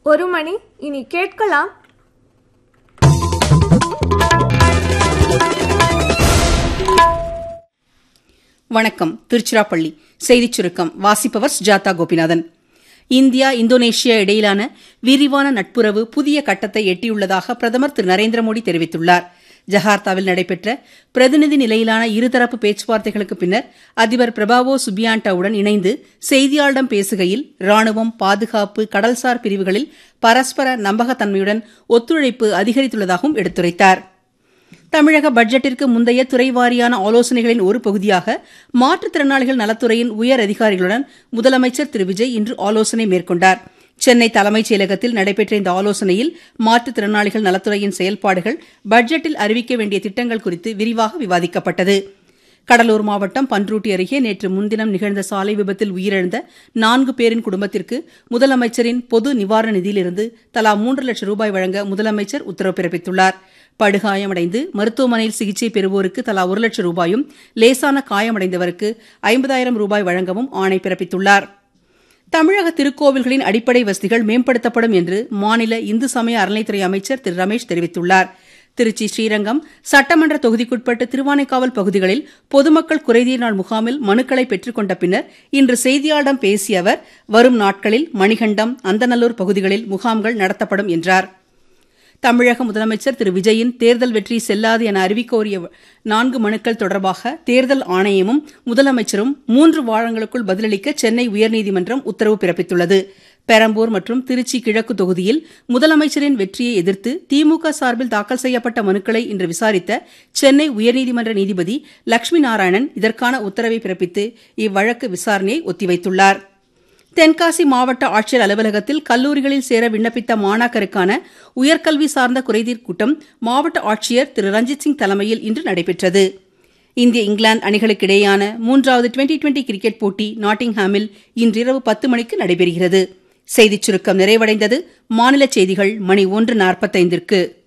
ஒரு மணி இனி கேட்கலாம் வணக்கம் திருச்சிராப்பள்ளி செய்திச் சுருக்கம் வாசிப்பவர் சுஜாதா கோபிநாதன் இந்தியா இந்தோனேஷியா இடையிலான விரிவான நட்புறவு புதிய கட்டத்தை எட்டியுள்ளதாக பிரதமர் திரு நரேந்திர மோடி தெரிவித்துள்ளார் ஜகார்த்தாவில் நடைபெற்ற பிரதிநிதி நிலையிலான இருதரப்பு பேச்சுவார்த்தைகளுக்கு பின்னர் அதிபர் பிரபாவோ சுபியாண்டாவுடன் இணைந்து செய்தியாளரிடம் பேசுகையில் ராணுவம் பாதுகாப்பு கடல்சார் பிரிவுகளில் பரஸ்பர நம்பகத்தன்மையுடன் ஒத்துழைப்பு அதிகரித்துள்ளதாகவும் எடுத்துரைத்தாா் தமிழக பட்ஜெட்டிற்கு முந்தைய துறை வாரியான ஆலோசனைகளின் ஒரு பகுதியாக மாற்றுத்திறனாளிகள் நலத்துறையின் உயர் அதிகாரிகளுடன் முதலமைச்சர் திரு விஜய் இன்று ஆலோசனை மேற்கொண்டார் சென்னை தலைமைச் செயலகத்தில் நடைபெற்ற இந்த ஆலோசனையில் மாற்றுத்திறனாளிகள் நலத்துறையின் செயல்பாடுகள் பட்ஜெட்டில் அறிவிக்க வேண்டிய திட்டங்கள் குறித்து விரிவாக விவாதிக்கப்பட்டது கடலூர் மாவட்டம் பன்ருட்டி அருகே நேற்று முன்தினம் நிகழ்ந்த சாலை விபத்தில் உயிரிழந்த நான்கு பேரின் குடும்பத்திற்கு முதலமைச்சரின் பொது நிவாரண நிதியிலிருந்து தலா மூன்று லட்சம் ரூபாய் வழங்க முதலமைச்சர் உத்தரவு பிறப்பித்துள்ளார் படுகாயமடைந்து மருத்துவமனையில் சிகிச்சை பெறுவோருக்கு தலா ஒரு லட்சம் ரூபாயும் லேசான காயமடைந்தவருக்கு ஐம்பதாயிரம் ரூபாய் வழங்கவும் ஆணை பிறப்பித்துள்ளார் தமிழக திருக்கோவில்களின் அடிப்படை வசதிகள் மேம்படுத்தப்படும் என்று மாநில இந்து சமய அறநிலைத்துறை அமைச்சர் திரு ரமேஷ் தெரிவித்துள்ளார் திருச்சி ஸ்ரீரங்கம் சட்டமன்ற தொகுதிக்குட்பட்ட திருவானைக்காவல் பகுதிகளில் பொதுமக்கள் குறைதீர் நாள் முகாமில் மனுக்களை பெற்றுக் கொண்ட பின்னர் இன்று செய்தியாளரிடம் பேசிய அவர் வரும் நாட்களில் மணிகண்டம் அந்தநல்லூர் பகுதிகளில் முகாம்கள் நடத்தப்படும் என்றார் தமிழக முதலமைச்சர் திரு விஜயின் தேர்தல் வெற்றி செல்லாது என அறிவிக்கோரிய நான்கு மனுக்கள் தொடர்பாக தேர்தல் ஆணையமும் முதலமைச்சரும் மூன்று வாரங்களுக்குள் பதிலளிக்க சென்னை உயர்நீதிமன்றம் உத்தரவு பிறப்பித்துள்ளது பெரம்பூர் மற்றும் திருச்சி கிழக்கு தொகுதியில் முதலமைச்சரின் வெற்றியை எதிர்த்து திமுக சார்பில் தாக்கல் செய்யப்பட்ட மனுக்களை இன்று விசாரித்த சென்னை உயர்நீதிமன்ற நீதிபதி லட்சுமி நாராயணன் இதற்கான உத்தரவை பிறப்பித்து இவ்வழக்கு விசாரணையை ஒத்திவைத்துள்ளாா் தென்காசி மாவட்ட ஆட்சியர் அலுவலகத்தில் கல்லூரிகளில் சேர விண்ணப்பித்த மாணாக்கருக்கான உயர்கல்வி சார்ந்த குறைதீர் கூட்டம் மாவட்ட ஆட்சியர் திரு ரஞ்சித் சிங் தலைமையில் இன்று நடைபெற்றது இந்திய இங்கிலாந்து அணிகளுக்கிடையேயான மூன்றாவது டுவெண்டி டுவெண்டி கிரிக்கெட் போட்டி நாட்டிங்ஹாமில் இன்றிரவு பத்து மணிக்கு நடைபெறுகிறது செய்திச் சுருக்கம் நிறைவடைந்தது மாநில செய்திகள் மணி ஒன்று நாற்பத்தைந்திற்கு